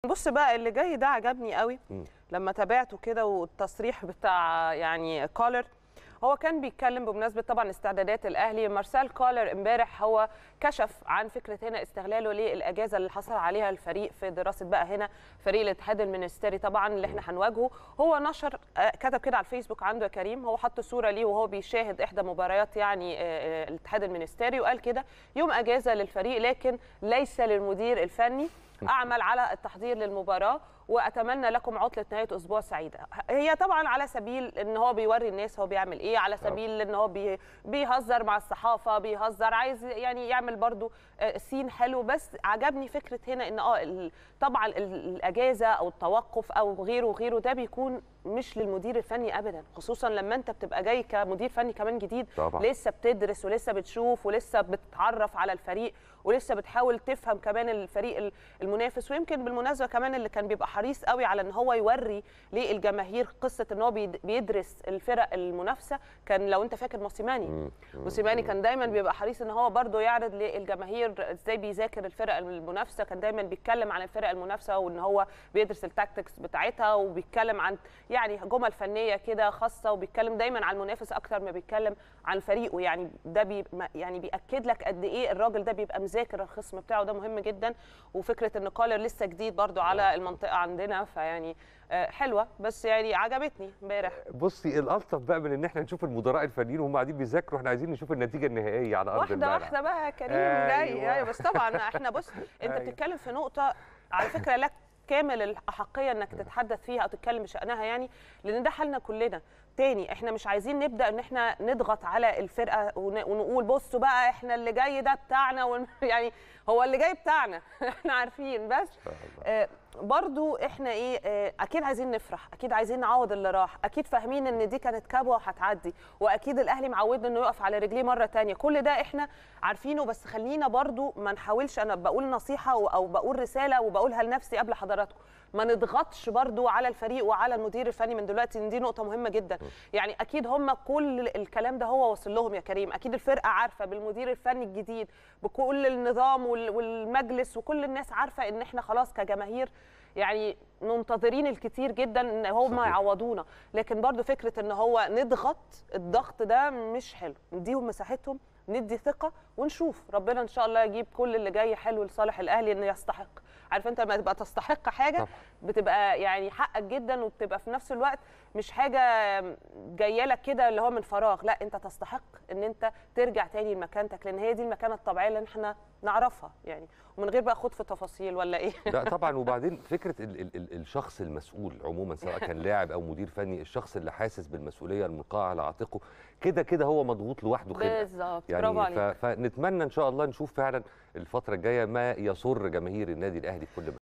بص بقى اللي جاي ده عجبني قوي مم. لما تابعته كده والتصريح بتاع يعني كولر هو كان بيتكلم بمناسبه طبعا استعدادات الاهلي مارسيل كولر امبارح هو كشف عن فكره هنا استغلاله للاجازه اللي حصل عليها الفريق في دراسه بقى هنا فريق الاتحاد المنستيري طبعا اللي احنا هنواجهه هو نشر آه، كتب كده على الفيسبوك عنده يا كريم هو حط صوره ليه وهو بيشاهد احدى مباريات يعني آه، آه، الاتحاد المنستيري وقال كده يوم اجازه للفريق لكن ليس للمدير الفني اعمل على التحضير للمباراه واتمنى لكم عطله نهايه اسبوع سعيده هي طبعا على سبيل ان هو بيوري الناس هو بيعمل ايه على سبيل ان هو بي بيهزر مع الصحافه بيهزر عايز يعني يعمل برضو آه، سين حلو بس عجبني فكره هنا ان اه ال- طبعا ال- الاجازه او التوقف او غيره وغيره ده بيكون مش للمدير الفني ابدا خصوصا لما انت بتبقى جاي كمدير فني كمان جديد طبعا. لسه بتدرس ولسه بتشوف ولسه بتتعرف على الفريق ولسه بتحاول تفهم كمان الفريق ال- المنافس ويمكن بالمناسبه كمان اللي كان بيبقى حريص قوي على ان هو يوري للجماهير قصه ان هو بيد- بيدرس الفرق المنافسه كان لو انت فاكر موسيماني موسيماني كان دايما بيبقى حريص ان هو برده يعرض للجماهير ازاي بيذاكر الفرق المنافسه كان دايما بيتكلم عن الفرق المنافسه وان هو بيدرس التاكتكس بتاعتها وبيتكلم عن يعني جمل فنيه كده خاصه وبيتكلم دايما عن المنافس اكتر ما بيتكلم عن فريقه يعني ده بي يعني بياكد لك قد ايه الراجل ده بيبقى مذاكر الخصم بتاعه ده مهم جدا وفكره ان كولر لسه جديد برده على المنطقه عندنا فيعني آه، حلوه بس يعني عجبتني امبارح بصي الالطف بقى من ان احنا نشوف المدراء الفنيين وهم قاعدين بيذاكروا احنا عايزين نشوف النتيجه النهائيه على ارض واحده الملعب واحده بقى يا كريم أيوة. جاي ايوه بس طبعا احنا بص انت أيوة. بتتكلم في نقطه على فكره لك كامل الاحقيه انك تتحدث فيها او تتكلم بشانها يعني لان ده حالنا كلنا تاني احنا مش عايزين نبدا ان احنا نضغط على الفرقه ون- ونقول بصوا بقى احنا اللي جاي ده بتاعنا ون- يعني هو اللي جاي بتاعنا احنا عارفين بس آه، برضو احنا ايه آه، اكيد عايزين نفرح اكيد عايزين نعوض اللي راح اكيد فاهمين ان دي كانت كبوه وهتعدي واكيد الاهلي معودنا انه يقف على رجليه مره تانية كل ده احنا عارفينه بس خلينا برضو ما نحاولش انا بقول نصيحه و- او بقول رساله وبقولها لنفسي قبل حضراتكم ما نضغطش برضو على الفريق وعلى المدير الفني من دلوقتي ان دي نقطه مهمه جدا يعني اكيد هم كل الكلام ده هو واصل لهم يا كريم اكيد الفرقه عارفه بالمدير الفني الجديد بكل النظام وال- والمجلس وكل الناس عارفه ان احنا خلاص كجماهير يعني منتظرين الكتير جدا ان هم صحيح. يعوضونا لكن برضو فكره ان هو نضغط الضغط ده مش حلو نديهم مساحتهم ندي ثقه ونشوف ربنا ان شاء الله يجيب كل اللي جاي حلو لصالح الاهلي انه يستحق عارف انت لما تبقى تستحق حاجه طبعا. بتبقى يعني حقك جدا وبتبقى في نفس الوقت مش حاجه جايه لك كده اللي هو من فراغ لا انت تستحق ان انت ترجع تاني لمكانتك لان هي دي المكانه الطبيعيه اللي احنا نعرفها يعني ومن غير بقى خوض في تفاصيل ولا ايه لا طبعا وبعدين فكره ال ال ال الشخص المسؤول عموما سواء كان لاعب او مدير فني الشخص اللي حاسس بالمسؤوليه الملقاه على عاتقه كده كده هو مضغوط لوحده خلقه بالظبط برافو يعني ف- عليك فنتمنى ان شاء الله نشوف فعلا الفتره الجايه ما يسر جماهير النادي الاهلي في كل